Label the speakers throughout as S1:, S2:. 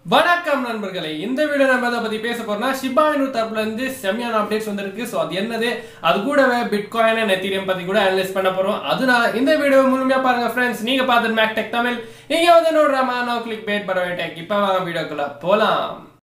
S1: வணக்கம் நண்பர்களே இந்த வீடியோ நம்ம எதை பத்தி பேச போறோம்னா ஷிபா இனு தரப்புல இருந்து செம்மையான அப்டேட்ஸ் வந்திருக்கு ஸோ அது என்னது அது கூடவே பிட்காயின் அண்ட் எத்தீரியம் பத்தி கூட அனலைஸ் பண்ண போறோம் அது நான் இந்த வீடியோ முழுமையா பாருங்க ஃப்ரெண்ட்ஸ் நீங்க பார்த்து மேக் டெக் தமிழ் இங்க வந்து நோடுறாமா நோ கிளிக் பேட் பரவே டெக் இப்போ வாங்க வீடியோக்குள்ள போலாம்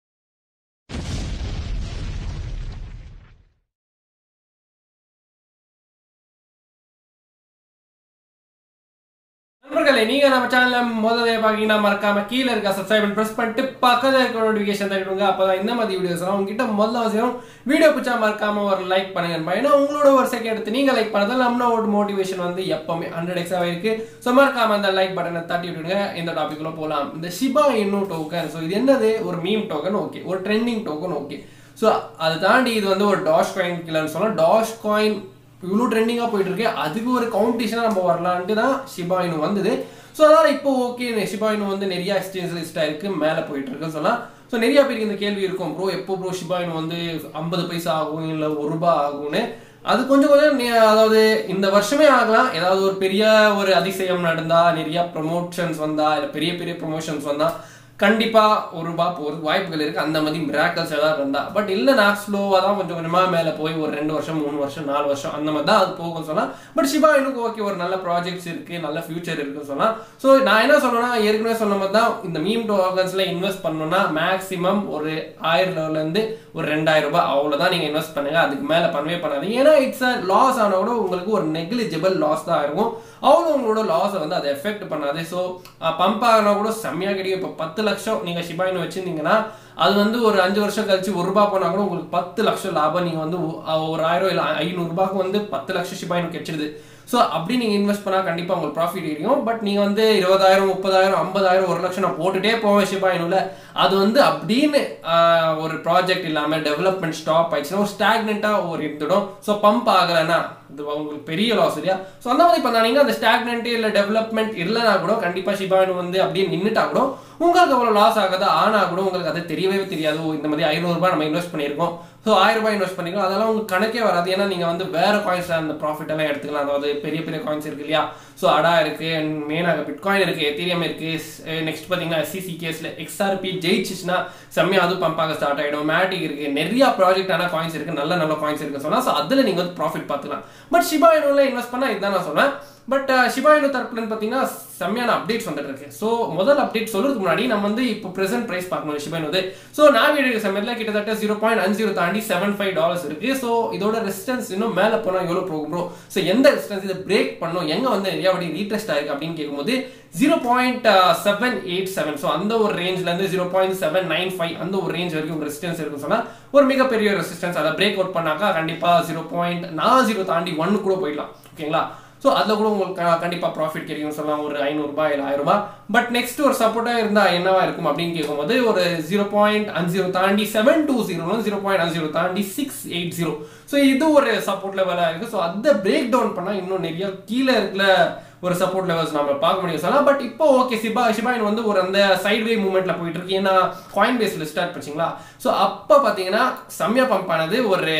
S1: நண்பர்களே நீங்க நம்ம சேனல்ல முதல்ல பாத்தீங்கன்னா மறக்காம கீழே இருக்க சப்ஸ்கிரைப் பிரஸ் பண்ணிட்டு பக்கத்துல இருக்க நோட்டிபிகேஷன் தட்டிடுங்க அப்பதான் இந்த மாதிரி வீடியோஸ் எல்லாம் உங்ககிட்ட முதல்ல அவசியம் வீடியோ பிடிச்சா மறக்காம ஒரு லைக் பண்ணுங்க ஏன்னா உங்களோட ஒரு செகண்ட் எடுத்து நீங்க லைக் பண்ணதால நம்மளோட மோட்டிவேஷன் வந்து எப்பவுமே ஹண்ட்ரட் எக்ஸா இருக்கு ஸோ மறக்காம அந்த லைக் பட்டனை தட்டி விட்டுடுங்க இந்த டாபிக்ல போலாம் இந்த ஷிபா இன்னும் டோக்கன் ஸோ இது என்னது ஒரு மீம் டோக்கன் ஓகே ஒரு ட்ரெண்டிங் டோக்கன் ஓகே ஸோ அதை தாண்டி இது வந்து ஒரு டாஷ் காயின் கிலர்னு சொல்லலாம் டாஷ் காயின் இவ்வளோ ட்ரெண்டிங்காக போயிட்டு இருக்கு அதுக்கு ஒரு காம்படிஷனாக நம்ம வரலான்ட்டு தான் ஷிபாயினு வந்தது ஸோ அதனால் இப்போ ஓகே ஷிபாயினு வந்து நிறைய எக்ஸ்சேஞ்ச் லிஸ்ட் ஆயிருக்கு மேலே போயிட்டு இருக்குன்னு சொல்லலாம் ஸோ நிறைய பேருக்கு இந்த கேள்வி இருக்கும் ப்ரோ எப்போ ப்ரோ ஷிபாயினு வந்து ஐம்பது பைசா ஆகும் இல்லை ஒரு ரூபா ஆகும்னு அது கொஞ்சம் கொஞ்சம் நே- அதாவது இந்த வருஷமே ஆகலாம் ஏதாவது ஒரு பெரிய ஒரு அதிசயம் நடந்தா நிறைய ப்ரொமோஷன்ஸ் வந்தா இல்லை பெரிய பெரிய ப்ரொமோஷன்ஸ் வந்தா கண்டிப்பா ஒரு ரூபாய் போகிறதுக்கு வாய்ப்புகள் இருக்கு அந்த மாதிரி மிராக்கல்ஸ் ஏதாவது இருந்தா பட் இல்லைனா ஸ்லோவாக தான் கொஞ்சம் கொஞ்சமா மேலே போய் ஒரு ரெண்டு வருஷம் மூணு வருஷம் நாலு வருஷம் அந்த மாதிரி தான் அது போகும் சொல்லலாம் பட் ஷிபா எனக்கு ஓகே ஒரு நல்ல ப்ராஜெக்ட்ஸ் இருக்கு நல்ல ஃபியூச்சர் இருக்குன்னு சொல்லலாம் ஸோ நான் என்ன சொன்னேன்னா ஏற்கனவே சொன்ன மாதிரி தான் இந்த மீம் டோக்கன்ஸ்ல இன்வெஸ்ட் பண்ணணும்னா மேக்ஸிமம் ஒரு ஆயிரம் இருந்து ஒரு ரெண்டாயிரம் ரூபாய் அவ்வளவுதான் நீங்க இன்வெஸ்ட் பண்ணுங்க அதுக்கு மேல பண்ணவே பண்ணாதீங்க ஏன்னா இட்ஸ் அ லாஸ் ஆன கூட உங்களுக்கு ஒரு நெக்லிஜிபிள் லாஸ் தான் இருக்கும் அவ்வளோ உங்களோட லாஸை வந்து அதை எஃபெக்ட் பண்ணாது ஸோ பம்ப் ஆகினா கூட செம்மையாக கிடைக்கும் இப்போ பத்து லட்சம் நீங்கள் ஷிபாயின்னு வச்சிருந்தீங்கன்னா அது வந்து ஒரு அஞ்சு வருஷம் கழிச்சு ஒரு ரூபா போனால் கூட உங்களுக்கு பத்து லட்சம் லாபம் நீங்கள் வந்து ஒ- ஒரு ஆயிரம் இல்லை ஐநூறுரூபாக்கு வந்து பத்து லட்சம் ஷிபாயின்னு கிடைச்சிடுது ஸோ அப்படி நீங்கள் இன்வெஸ்ட் பண்ணால் கண்டிப்பாக உங்களுக்கு ப்ராஃபிட் கிடைக்கும் பட் நீங்கள் வந்து இருபதாயிரம் முப்பதாயிரம் ஐம்பதாயிரம் ஒரு லட்சம் நான் போட்டுட்டே போவேன் ஷிபாயினுல அது வந்து அப்படின்னு ஆஹ், ஒரு ப்ராஜெக்ட் இல்லாமல் டெவலப்மெண்ட் ஸ்டாப் ஆயிடுச்சுன்னா ஒரு ஸ்டாக்னெண்ட்டாக ஒரு இருந்துடும் ஸோ பம்ப் ஆகலைன்னா இது உங்களுக்கு பெரிய லாஸ் இல்லையா ஸோ அந்த மாதிரி பண்ணாங்க அந்த ஸ்டாக்னெண்ட் இல்லை டெவலப்மெண்ட் இல்லைனா கூட கண்டிப்பாக ஷிபாயினு வந்து அப்படியே நின்றுட்டா கூட உங்களுக்கு அவ்வளோ லாஸ் ஆகாது ஆனா கூட உங்களுக்கு அது தெரியவே தெரியாது ஓ, இந்த மாதிரி ஐநூறுரூபா நம்ம இன்வெஸ்ட் பண்ணியிருக்கோம் ஸோ ஆயிரம் ரூபாய் இன்வெஸ்ட் பண்ணிக்கலாம் அதெல்லாம் உங்களுக்கு கணக்கே வராது ஏன்னா நீங்கள் வந்து வேற காயின்ஸ்ல அந்த ப்ராஃபிட் எல்லாம் எடுத்துக்கலாம் அதாவது பெரிய பெரிய காயின்ஸ் இருக்கு இல்லையா ஸோ அடா இருக்கு மெயினாக பிட்காயின் இருக்கு எத்தீரியம் இருக்கு நெக்ஸ்ட் பார்த்தீங்கன்னா எஸ்சிசி கேஸ்ல எக்ஸ்ஆர்பி ஜெயிச்சிச்சுன்னா செம்மையா அது பம்ப் ஆக ஸ்டார்ட் ஆகிடும் மேட்டிக் இருக்கு நிறைய ப்ராஜெக்ட் ஆன காயின்ஸ் இருக்கு நல்ல நல்ல காயின்ஸ் இருக்கு சொன்னா ஸோ அதில் நீங்கள் வந்து ப்ராஃபிட் பார்த்துக்கலாம் பட் ஷிபா இனுல இன்வெஸ்ட் பண்ணால் இதுதான் நான் சொன்னேன் பட் ஷிபா இனு தரப்புலன்னு பார்த்தீங்கன்னா செம்மையான அப்டேட்ஸ் வந்துட்டு இருக்கு ஸோ முதல் அப்டேட் சொல்றதுக்கு முன்னாடி நம்ம வந்து இப்போ பிரசன்ட் பிரைஸ் பார்க்கணும் ஷிபா இனு ஸோ நான் வீடியோ சமயத்தில் கிட்டத்தட்ட ஜீரோ பாயிண்ட் அஞ்சு ஜீரோ தாண்டி செவன் ஃபைவ் டாலர்ஸ் இருக்கு ஸோ இதோட ரெசிஸ்டன்ஸ் இன்னும் மேலே போனால் எவ்வளோ போகும் ப்ரோ ஸோ எந்த ரெசிஸ்டன்ஸ் இதை பிரேக் பண்ணும் எங்க வந்து நிறைய வாட்டி ரீட்ரெஸ்ட் ஆயிருக்கு அப்படின்னு கேட்கும்போது zero point seven eight seven so அந்த ஒரு ரேஞ்ச்ல இருந்து zero point seven nine five அந்த ஒரு ரேஞ்ச் வரைக்கும் ரெசிஸ்டன்ஸ் இருக்குன்னு சொன்னா ஒரு மிகப்பெரிய ரெசிஸ்டன்ஸ் அதை பிரேக் அவுட் பண்ணாக்கா கண்டிப்பா ஜீரோ பாயிண்ட் நான் ஜீரோ தாண்டி ஒன்னு கூட போயிடலாம் ஓகேங்களா ஸோ அதில் கூட உங்களுக்கு க- கண்டிப்பா ப்ராஃபிட் கிடைக்கும் சொல்லலாம் ஒரு ஐநூறுரூபா இல்லை ஆயிரம் ரூபாய் பட் நெக்ஸ்ட் ஒரு சப்போர்ட்டாக இருந்தா என்னவா இருக்கும் அப்படின்னு கேட்கும்போது ஒரு ஜீரோ பாயிண்ட் அஞ்சு ஜீரோ தாண்டி seven two zero zero point அஞ்சு ஜீரோ தாண்டி சிக்ஸ் எயிட் ஜீரோ ஸோ இது ஒரு சப்போர்ட் லெவலாக இருக்கு ஸோ அதை பிரேக் டவுன் பண்ணால் இன்னும் நிறைய கீழே இருக்கிற ஒரு சப்போர்ட் லெவல்ஸ் நம்ம பார்க்க முடியும் சொல்லலாம் பட் இப்போ ஓகே சிபா ஷிபாயின் வந்து ஒரு அந்த சைட் வே மூவ்மெண்ட்ல போயிட்டு இருக்கு ஏன்னா காயின் பேஸ்ல ஸ்டார்ட் பண்ணிச்சிங்களா ஸோ அப்போ பார்த்தீங்கன்னா செம்மையா பம்ப் ஆனது ஒரு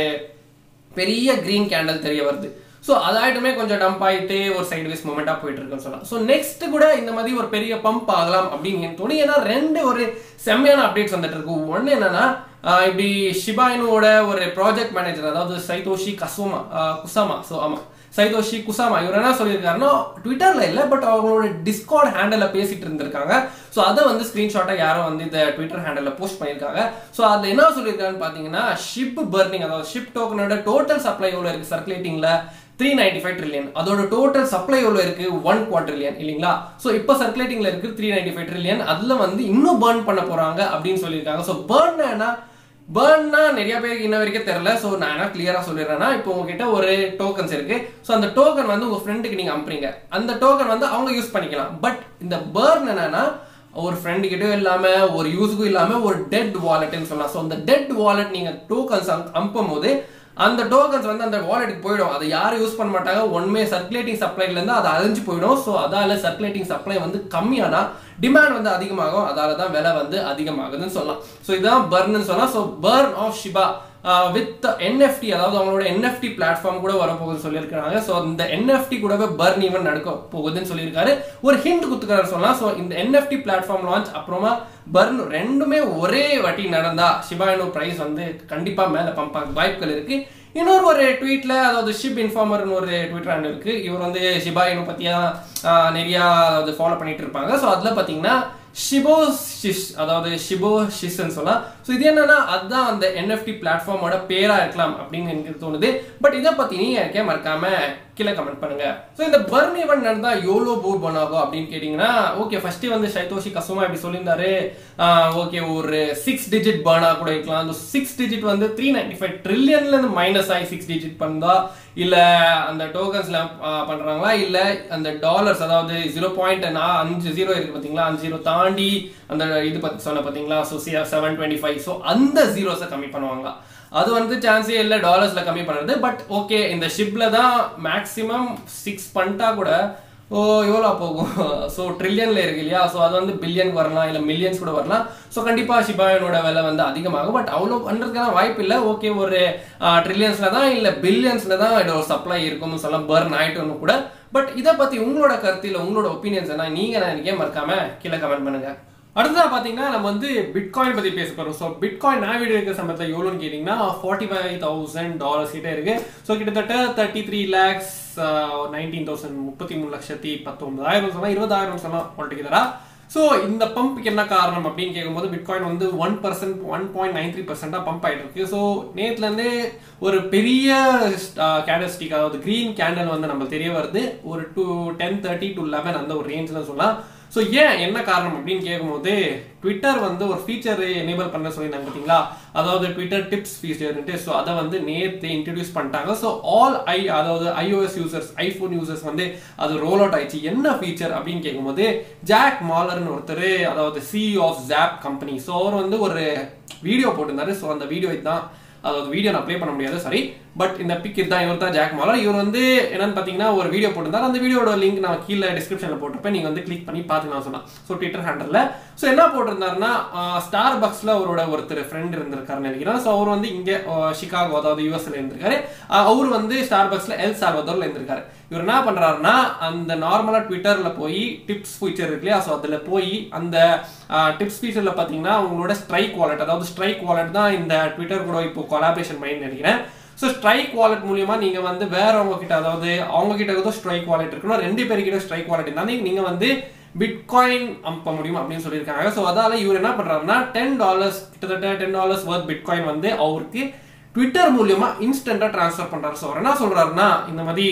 S1: பெரிய கிரீன் கேண்டல் தெரிய வருது ஸோ அதாயிட்டுமே கொஞ்சம் டம்ப் ஆயிட்டு ஒரு சைடு வேஸ் மூமெண்ட்டாக போயிட்டு இருக்குன்னு சொல்லலாம் ஸோ நெக்ஸ்ட் கூட இந்த மாதிரி ஒரு பெரிய பம்ப் ஆகலாம் அப்படின்னு எனக்கு தோணி ஏன்னா ரெண்டு ஒரு செம்மையான அப்டேட்ஸ் வந்துட்டு இருக்கு ஒன்று என்னன்னா ஆஹ் இப்படி ஷிபாயினோட ஒரு ப்ராஜெக்ட் மேனேஜர் அதாவது சைதோஷி கசுமா குசாமா ஸோ ஆமா சைதோஷி குசாமா இவர் என்ன சொல்லியிருக்காருன்னா ட்விட்டர்ல இல்ல பட் அவங்களோட டிஸ்கார்ட் ஹேண்டல்ல பேசிட்டு இருந்திருக்காங்க ஸோ அதை வந்து ஸ்கிரீன்ஷாட்டா யாரோ வந்து இந்த ட்விட்டர் ஹேண்டல்ல போஸ்ட் பண்ணியிருக்காங்க ஸோ அதுல என்ன சொல்லியிருக்காருன்னு பாத்தீங்கன்னா ஷிப் பர்னிங் அதாவது ஷிப் டோக்கனோட டோட்டல் சப்ளை எவ்வளவு இருக்கு சர்க்குலேட்டிங்ல த்ரீ நைன்டி ஃபைவ் ட்ரில்லியன் அதோட டோட்டல் சப்ளை எவ்வளவு இருக்கு ஒன் குவாட்ரிலியன் இல்லைங்களா ஸோ இப்போ சர்க்குலேட்டிங்ல இருக்கு த்ரீ நைன்டி ஃபைவ் ட்ரில்லியன் அதுல வந்து இன்னும் பர்ன் பண்ண போறாங்க அப்படின்னு சொல்லியிருக்காங்க ஸோ பர்ன் என்ன பர்ன்னா நிறைய பேருக்கு இன்ன வரைக்கும் தெரியல ஸோ நான் என்ன கிளியரா சொல்லிடுறேன்னா இப்போ உங்ககிட்ட ஒரு டோக்கன்ஸ் இருக்கு ஸோ அந்த டோக்கன் வந்து உங்க ஃப்ரெண்டுக்கு நீங்க அனுப்புறீங்க அந்த டோக்கன் வந்து அவங்க யூஸ் பண்ணிக்கலாம் பட் இந்த பர்ன் என்னன்னா ஒரு ஃப்ரெண்டு கிட்டயும் இல்லாம ஒரு யூஸுக்கும் இல்லாம ஒரு டெட் வாலெட்னு சொல்லலாம் ஸோ அந்த டெட் வாலெட் நீங்க டோக்கன்ஸ் அனுப்பும் போது அந்த டோக்கன்ஸ் வந்து அந்த வாலெட்டுக்கு போயிடும் அதை யாரும் யூஸ் பண்ண மாட்டாங்க ஒன்மே சர்க்குலேட்டிங் சப்ளைல இருந்து அது அழிஞ்சு போயிடும் ஸோ அதால சர்க்குலேட்டிங் சப்ளை வந்து கம்மியானா டிமாண்ட் வந்து அதிகமாகும் அதால தான் விலை வந்து அதிகமாகுதுன்னு சொல்லலாம் ஸோ இதுதான் பர்ன்னு சொல்லலாம் so burn of Shiba with NFT அதாவது அவங்களோட என்எஃப்டி பிளாட்ஃபார்ம் கூட வரப்போகுதுன்னு சொல்லியிருக்காங்க ஸோ இந்த என்எஃப்டி கூடவே பர்ன் ஈவன் நடக்க போகுதுன்னு சொல்லியிருக்காரு ஒரு ஹிண்ட் குத்துக்கிறாரு சொல்லலாம் ஸோ இந்த என்எஃப்டி பிளாட்ஃபார்ம் லான்ச் அப்புறமா பர்ன் ரெண்டுமே ஒரே வாட்டி நடந்தா ஷிபாயினோ பிரைஸ் வந்து கண்டிப்பா மேல பம்ப் ஆக வாய்ப்புகள் இருக்கு இன்னொரு ஒரு ட்வீட்ல அதாவது ஷிப் இன்ஃபார்மர்னு ஒரு ட்விட்டர் ஹேண்டில் இருக்கு இவர் வந்து ஷிபாயினோ பத்தியா ஆஹ், நிறைய அதாவது ஃபாலோ பண்ணிட்டு இருப்பாங்க ஸோ அதுல பாத்தீங்கன்னா ஷிபோ ஷிஷ் அதாவது ஷிபோ ஷிஸ்ன்னு சொல்லலாம் ஸோ இது என்னன்னா அதுதான் அந்த என்எஃப்டி பிளாட்ஃபார்மோட பேரா இருக்கலாம் அப்படின்னு எனக்கு தோணுது பட் இதை பத்தி நீங்க எனக்கே மறக்காம கீழே கமெண்ட் பண்ணுங்க ஸோ இந்த பர்ன் ஈவெண்ட் நடந்தா எவ்வளோ போர் பண்ணாகும் அப்படின்னு கேட்டிங்கன்னா ஓகே ஃபர்ஸ்ட் வந்து சைதோஷி கசுமா இப்படி சொல்லியிருந்தாரு ஓகே ஒரு சிக்ஸ் டிஜிட் பர்னா கூட இருக்கலாம் அந்த சிக்ஸ் டிஜிட் வந்து த்ரீ நைன்டி ஃபைவ் ட்ரில்லியன்ல இருந்து மைனஸ் ஆகி சிக்ஸ் டிஜிட் பண்ணா இல்ல அந்த டோக்கன்ஸ்ல பண்றாங்களா இல்ல அந்த டாலர்ஸ் அதாவது ஜீரோ பாயிண்ட் அஞ்சு ஜீரோ இருக்கு பாத்தீங்களா அஞ்சு ஜீரோ தாண்டி அந்த இது பத்தி சொன்ன பாத்தீங்களா so seven twenty five so அந்த ஜீரோஸை கம்மி பண்ணுவாங்களா அது வந்து சான்ஸே இல்லை டாலர்ஸ்ல கம்மி பண்ணுறது பட் ஓகே இந்த ஷிப்ல தான் மேக்ஸிமம் சிக்ஸ் பண்ணிட்டா கூட ஓ எவ்வளோ போகும் ஸோ ட்ரில்லியன்ல இருக்கு இல்லையா ஸோ அது வந்து பில்லியனுக்கு வரலாம் இல்லை மில்லியன்ஸ் கூட வரலாம் ஸோ கண்டிப்பாக ஷிபாயனோட விலை வந்து அதிகமாகும் பட் அவ்வளோ பண்ணுறதுக்கான வாய்ப்பு இல்லை ஓகே ஒரு ட்ரில்லியன்ஸ்ல தான் இல்லை பில்லியன்ஸ்ல தான் இதோட சப்ளை இருக்கும்னு சொல்லலாம் பர்ன் ஆயிட்டுன்னு கூட பட் இதை பற்றி உங்களோட கருத்து இல்லை உங்களோட ஒப்பீனியன்ஸ் என்ன நீங்கள் நினைக்க மறக்காம கீழே கமெண்ட் பண்ணுங்க அடுத்ததா பாத்தீங்கன்னா நம்ம வந்து பிட்காயின் பத்தி பேச போறோம் ஸோ பிட்காயின் நான் வீடியோ இருக்கிற சமயத்தில் எவ்வளோன்னு கேட்டிங்கன்னா ஃபார்ட்டி ஃபைவ் தௌசண்ட் டாலர்ஸ் கிட்ட இருக்கு ஸோ கிட்டத்தட்ட thirty three lakhs nineteen thousand முப்பத்தி மூணு லட்சத்தி பத்தொன்பதாயிரம் சொல்லலாம் இருபதாயிரம் சொல்லலாம் ஒட்டுக்கிறா ஸோ இந்த பம்புக்கு என்ன காரணம் அப்படின்னு கேட்கும்போது பிட்காயின் வந்து one percent one point nine three பர்சென்டாக பம்ப் ஆகிட்டு இருக்கு ஸோ நேற்றுலேருந்தே ஒரு பெரிய கேண்டல்ஸ்டிக் அதாவது க்ரீன் கேண்டல் வந்து நம்ம தெரிய வருது ஒரு two ten thirty to eleven அந்த ஒரு ரேஞ்சில் சொல்லலாம் ஸோ ஏன் என்ன காரணம் அப்படின்னு கேட்கும்போது ட்விட்டர் வந்து ஒரு ஃபீச்சர் எனேபிள் பண்ண சொல்லியிருந்தாங்க பார்த்தீங்களா அதாவது ட்விட்டர் டிப்ஸ் ஃபீச்சர்ன்ட்டு ஸோ அதை வந்து நேற்று இன்ட்ரடியூஸ் பண்ணிட்டாங்க ஸோ ஆல் ஐ அதாவது iOS யூசர்ஸ் ஐஃபோன் யூசர்ஸ் வந்து அது ரோல் அவுட் ஆயிடுச்சு என்ன ஃபீச்சர் அப்படின்னு கேட்கும்போது ஜாக் மாலர்னு ஒருத்தர் அதாவது C of job company so அவர் வந்து ஒரு வீடியோ போட்டிருந்தாரு ஸோ அந்த வீடியோ இதுதான் அதாவது வீடியோ நான் ப்ளே பண்ண முடியாது சரி பட் இந்த பிக் இதுதான் இவர் தான் ஜாக் மாலர் இவர் வந்து என்னன்னு பார்த்தீங்கன்னா ஒரு வீடியோ போட்டிருந்தார் அந்த வீடியோட லிங்க் நான் கீழே டிஸ்கிரிப்ஷனில் போட்டிருப்பேன் நீங்கள் வந்து கிளிக் பண்ணி பார்த்துக்கலாம் சொன்னா ஸோ ட்விட்டர் ஹேண்டலில் ஸோ என்ன போட்டிருந்தாருன்னா ஸ்டார் பக்ஸில் அவரோட ஒருத்தர் ஃப்ரெண்ட் இருந்திருக்காருன்னு நினைக்கிறேன் ஸோ அவர் வந்து இங்கே சிகாகோ அதாவது யூஎஸ்ல இருந்திருக்காரு அஹ் அவர் வந்து ஸ்டார் பக்ஸில் எல் சால்வதோரில் இருந்திருக்காரு இவர் என்ன பண்றாருன்னா அந்த நார்மலா ட்விட்டர்ல போய் டிப்ஸ் ஃபீச்சர் இருக்கு இல்லையா ஸோ அதுல போய் அந்த டிப்ஸ் ஃபீச்சர்ல பாத்தீங்கன்னா உங்களோட ஸ்ட்ரைக் வாலெட் அதாவது ஸ்ட்ரைக் வாலெட் தான் இந்த ட்விட்டர் கூட இப்போ கொலாபரேஷன் பண்ணி நினைக்கிறேன் ஸோ ஸ்ட்ரைக் வாலெட் மூலியமா நீங்க வந்து வேறவங்க கிட்ட அதாவது அவங்க கிட்ட ஏதோ ஸ்ட்ரைக் வாலெட் இருக்கணும் ரெண்டு பேர்கிட்ட ஸ்ட்ரைக் வாலெட் இருந்தாலும் நீங்க வந்து பிட்காயின் அனுப்ப முடியும் அப்படின்னு சொல்லியிருக்காங்க ஸோ அதால இவர் என்ன பண்றாருன்னா டென் டாலர்ஸ் கிட்டத்தட்ட டென் டாலர்ஸ் ஒர்த் பிட்காயின் வந்து அவருக்கு ட்விட்டர் மூலியமா இன்ஸ்டன்டா ட்ரான்ஸ்ஃபர் பண்றாரு ஸோ அவர் என்ன சொல்றாருன்னா இந்த மாதிரி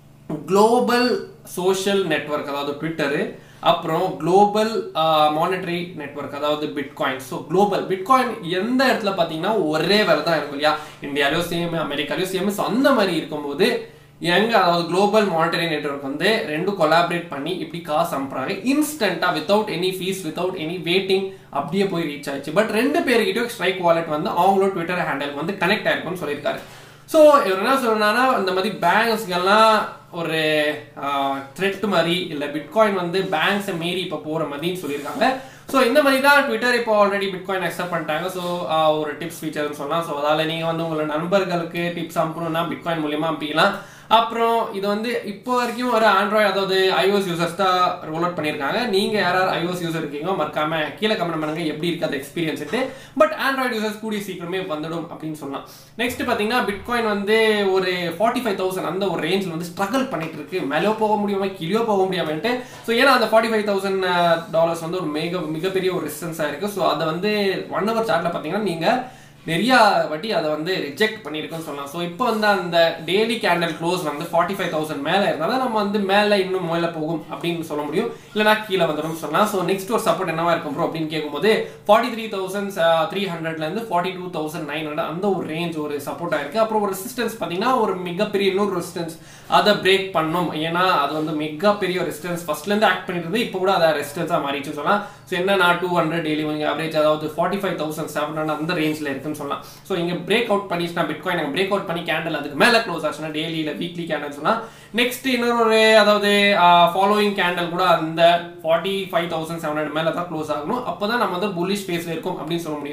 S1: குளோபல் சோஷியல் நெட்வொர்க் அதாவது ட்விட்டரு அப்புறம் குளோபல் மானிட்டரி நெட்வொர்க் அதாவது பிட்காயின் ஸோ குளோபல் பிட்காயின் எந்த இடத்துல பார்த்தீங்கன்னா ஒரே வேலை தான் இருக்கும் இல்லையா இந்தியாலையும் சேம் அமெரிக்காலையும் சேம் ஸோ அந்த மாதிரி இருக்கும்போது எங்க அதாவது குளோபல் மானிட்டரி நெட்வொர்க் வந்து ரெண்டும் கொலாபரேட் பண்ணி இப்படி காசு அனுப்புறாங்க இன்ஸ்டன்டா without any fees without any waiting அப்படியே போய் ரீச் ஆயிடுச்சு பட் ரெண்டு பேர்கிட்டயும் ஸ்ட்ரைக் வாலெட் வந்து அவங்களோட ட்விட்டர் ஹேண்டல் வந்து கனெக்ட் ஆயிருக்கும்னு சொல்லியிருக்காரு ஸோ இவர் என்ன சொல்றாருன்னா இந்த மாதிரி பேங்க்ஸ்கெல்லாம் ஒரு த்ரெட் மாதிரி இல்லை பிட்காயின் வந்து பேங்க்ஸை மீறி இப்போ போகிற மாதிரின்னு சொல்லியிருக்காங்க ஸோ இந்த மாதிரி தான் ட்விட்டர் இப்போ ஆல்ரெடி பிட்காயின் அக்செப்ட் பண்ணிட்டாங்க ஸோ ஒரு டிப்ஸ் ஃபீச்சர்னு சொல்லலாம் ஸோ அதால் நீங்கள் வந்து உங்களோட நண்பர்களுக்கு டிப்ஸ் அனுப்பணும்னா பிட்காயின் மூலியமாக அனுப்பிக்கலாம் அப்புறம் இது வந்து இப்போ வரைக்கும் ஒரு ஆண்ட்ராய்டு அதாவது iOS யூசர்ஸ் தான் ரோல் அவுட் பண்ணியிருக்காங்க நீங்க யாராவது iOS யூசர் இருக்கீங்க மறக்காம கீழே கமெண்ட் பண்ணுங்க எப்படி இருக்கு அந்த எக்ஸ்பீரியன்ஸ் பட் ஆண்ட்ராய்டு யூசர்ஸ் கூடிய சீக்கிரமே வந்துடும் அப்படின்னு சொல்லலாம் நெக்ஸ்ட் பாத்தீங்கன்னா பிட்காயின் வந்து ஒரு ஃபார்ட்டி ஃபைவ் தௌசண்ட் அந்த ஒரு ரேஞ்சில் வந்து ஸ்ட்ரகிள் பண்ணிட்டு இருக்கு மேலே போக முடியாம கீழே போக முடியாமன்ட்டு ஸோ ஏன்னா அந்த ஃபார்ட்டி ஃபைவ் தௌசண்ட் டாலர்ஸ் வந்து ஒரு மிக மிகப்பெரிய ஒரு ரெசிஸ்டன்ஸாக இருக்கு ஸோ அதை வந்து ஒன் ஹவர் சார்ட்ல பார்த்தீங்கன்னா நீங்க நிறைய வாட்டி அதை வந்து ரிஜெக்ட் பண்ணியிருக்குன்னு சொல்லலாம் ஸோ இப்போ வந்து அந்த டெய்லி கேண்டல் க்ளோஸ் வந்து ஃபார்ட்டி ஃபைவ் தௌசண்ட் மேலே இருந்தால் நம்ம வந்து மேலே இன்னும் மேலே போகும் அப்படின்னு சொல்ல முடியும் இல்லைனா கீழே வந்துடும் சொல்லலாம் ஸோ நெக்ஸ்ட் ஒரு சப்போர்ட் என்னவா இருக்கும் ப்ரோ அப்படின்னு கேட்கும்போது ஃபார்ட்டி த்ரீ தௌசண்ட் த்ரீ ஹண்ட்ரட்லேருந்து forty two thousand nine hundred அந்த ஒரு ரேஞ்ச் ஒரு சப்போர்ட்டாக இருக்குது அப்புறம் ஒரு ரெசிஸ்டன்ஸ் பார்த்தீங்கன்னா ஒரு மிகப்பெரிய இன்னொரு ரெசிஸ்டன்ஸ் அதை பிரேக் பண்ணும் ஏன்னா அது வந்து மிகப்பெரிய ரெசிஸ்டன்ஸ் ஃபர்ஸ்ட்லேருந்து ஆக்ட் பண்ணிட்டு இருந்து இப்போ கூட அதை ரெசிஸ்டன்ஸாக மாறிச்சு சொல்லலாம் ஸோ என்ன நான் டூ ஹண்ட்ரட் டெய்லி ஆவரேஜ் அதாவது forty five thousand seven hundred அந்த ரேஞ்சில் இருக்குன்னு சொல்லலாம் ஸோ இங்கே பிரேக் அவுட் பண்ணிச்சுனா பிட்காயின் நாங்கள் பிரேக் அவுட் பண்ணி கேண்டல் அதுக்கு மேலே க்ளோஸ் ஆச்சுன்னா டெய்லி இல்லை வீக்லி கேண்டல் சொன்னால் நெக்ஸ்ட் இன்னொரு ஒரு அதாவது ஃபாலோயிங் கேண்டல் கூட அந்த forty five thousand seven hundred மேலே தான் க்ளோஸ் ஆகணும் அப்போ தான் நம்ம வந்து புல்லிஷ் ஃபேஸில் இருக்கும் அப்படின்னு சொல்ல முடியும்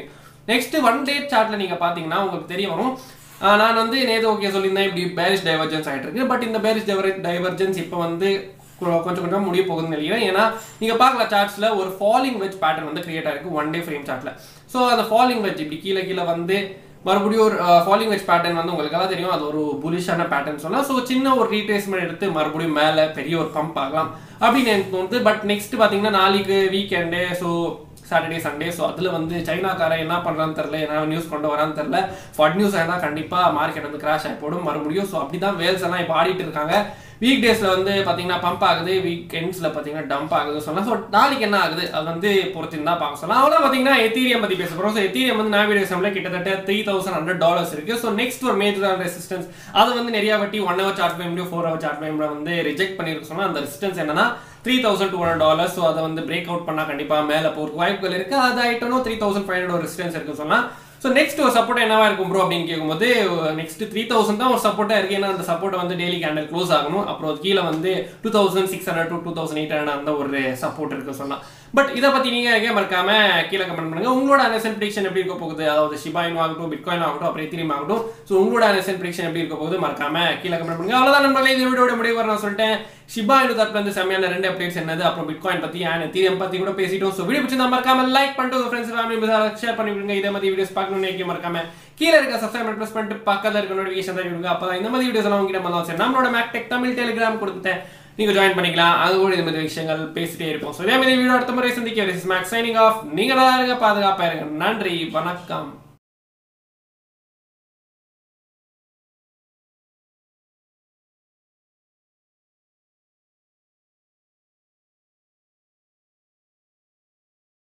S1: நெக்ஸ்ட் ஒன் டே சார்ட்ல நீங்க பாத்தீங்கன்னா உங்களுக்கு தெரிய வரும் ஆஹ் நான் வந்து நேற்று ஓகே சொல்லியிருந்தேன் இப்படி பேரிஷ் டைவர்ஜென்ஸ் ஆயிட்டு இருக்கு பட் இந்த பேரிஷ் டைவர்ஜென்ஸ் இப்போ வந்து கொ- கொஞ்சம் கொஞ்சம் முடிய போகுதுன்னு நினைக்கிறேன் ஏன்னா நீங்க பார்க்கல சார்ட்ஸ்ல ஒரு ஃபாலிங் வெஜ் பேட்டர்ன் வந்து கிரியேட் ஆயிருக்கு ஒன் டே ஃப்ரேம் சார்ட்ல ஸோ அந்த ஃபாலிங் வெஜ் இப்படி கீழே கீழே வந்து மறுபடியும் ஒரு ஃபாலிங் வெஜ் பேட்டர்ன் வந்து உங்களுக்கு எல்லாம் தெரியும் அது ஒரு புலிஷான பேட்டர்ன் சொல்லலாம் ஸோ சின்ன ஒரு ரீட்ரேஸ்மெண்ட் எடுத்து மறுபடியும் மேலே பெரிய ஒரு பம்ப் ஆகலாம் அப்படின்னு எனக்கு தோணுது பட் நெக்ஸ்ட் பார்த்தீங்கன்னா நாளைக்கு weekend so Saturday Sunday so அதில் வந்து சைனாக்காரன் என்ன பண்ணுறான்னு தெரில என்ன நியூஸ் கொண்டு வரான்னு தெரில ஃபட் நியூஸ் ஆனால் கண்டிப்பாக மார்க்கெட் வந்து கிராஷ் ஆகி போடும் மறுபடியும் ஸோ அப்படி தான் வேல்ஸ் எல்லாம் இப்போ ஆடிட்டு இருக்காங்க வீக் டேஸில் வந்து பார்த்தீங்கன்னா பம்ப் ஆகுது வீக் எண்ட்ஸில் பார்த்தீங்கன்னா டம்ப் ஆகுது சொல்லலாம் ஸோ நாளைக்கு என்ன ஆகுது அது வந்து பொறுத்து தான் பார்க்க சொல்லலாம் அவ்வளோ பார்த்தீங்கன்னா எத்தீரியம் பற்றி பேச போகிறோம் ஸோ எத்தீரியம் வந்து நாவிடேசம்ல கிட்டத்தட்ட த்ரீ தௌசண்ட் ஹண்ட்ரட் டாலர்ஸ் இருக்கு ஸோ நெக்ஸ்ட் ஒரு மேஜர் ரெசிஸ்டன்ஸ் அது வந்து நிறைய வாட்டி ஒன் ஹவர் சார்ட் டைம்லையும் ஃபோர் ஹவர் சார்ட் டைம்ல வந்து ரிஜெக்ட் பண்ணிருக்கு சொன்னா அந்த ரெசிஸ்டன்ஸ் என்னன்னா three thousand two hundred dollars so அதை வந்து பிரேக் அவுட் பண்ணா கண்டிப்பா மேல போறதுக்கு வாய்ப்புகள் இருக்கு அது ஆயிட்டனும் three thousand five hundred resistance இருக்கு சொன்னா ஸோ நெக்ஸ்ட் ஒரு சப்போர்ட் என்னவா இருக்கும் ப்ரோ அப்படின்னு கேட்கும்போது நெக்ஸ்ட் த்ரீ தௌசண்ட் தான் ஒரு சப்போர்ட்டா இருக்கு ஏன்னா அந்த சப்போர்ட் வந்து டெய்லி கேண்டல் க்ளோஸ் ஆகணும் அப்புறம் அது கீழே வந்து two thousand six hundred two two thousand eight hundred அந்த ஒரு சப்போர்ட் இருக்கு சொன்னா பட் இதை பத்தி நீங்க எங்கே மறக்காம கீழே கமெண்ட் பண்ணுங்க உங்களோட அனசன் ப்ரிடிக்ஷன் எப்படி இருக்க போகுது அதாவது ஷிபாயின் ஆகட்டும் பிட்காயின் ஆகட்டும் அப்புறம் எத்திரியம் ஆகட்டும் ஸோ உங்களோட அனசன் ப்ரிடிக்ஷன் எப்படி இருக்க போகுது மறக்காம கீழே கமெண்ட் பண்ணுங்க அவ்வளவுதான் நண்பர்களே இந்த வீடியோட முடிவு வர நான் சொல்லிட்டேன் ஷிபா இனு தரப்புல இருந்து செம்மையான ரெண்டு அப்டேட்ஸ் என்னது அப்புறம் பிட்காயின் பத்தி அண்ட் எத்திரியம் பத்தி கூட பேசிட்டோம் ஸோ வீடியோ பிடிச்சிருந்தா மறக்காம லைக் பண்ணிட்டு உங்க ஃப்ரெண்ட்ஸ் ஃபேமிலி ஷேர் பண்ணி விடுங்க இதே மாதிரி வீடியோஸ் பார்க்கணும்னு நினைக்க மறக்காம கீழே இருக்க சப்ஸ்கிரைப் ப்ரெஸ் பண்ணிட்டு பக்கத்துல இருக்க நோட்டிஃபிகேஷன் தான் விடுங்க அப்பதான் இந்த மாதிரி வீடியோஸ் எல்லாம் உங்ககிட்ட முதல்ல சரி நம்மளோட மேக்டெக் தமிழ் டெலிகிராம் கொடுத்துட்டேன் நீங்க ஜாயின் பண்ணிக்கலாம் அது கூட இந்த மாதிரி விஷயங்கள் பேசிட்டே இருப்போம் ஸோ இதே மாதிரி வீடியோ அடுத்த முறை சந்திக்க மேக்ஸ் சைனிங் ஆஃப் நீங்க நல்லா இருங்க பாதுகாப்பா இருங்க நன்றி வணக்கம்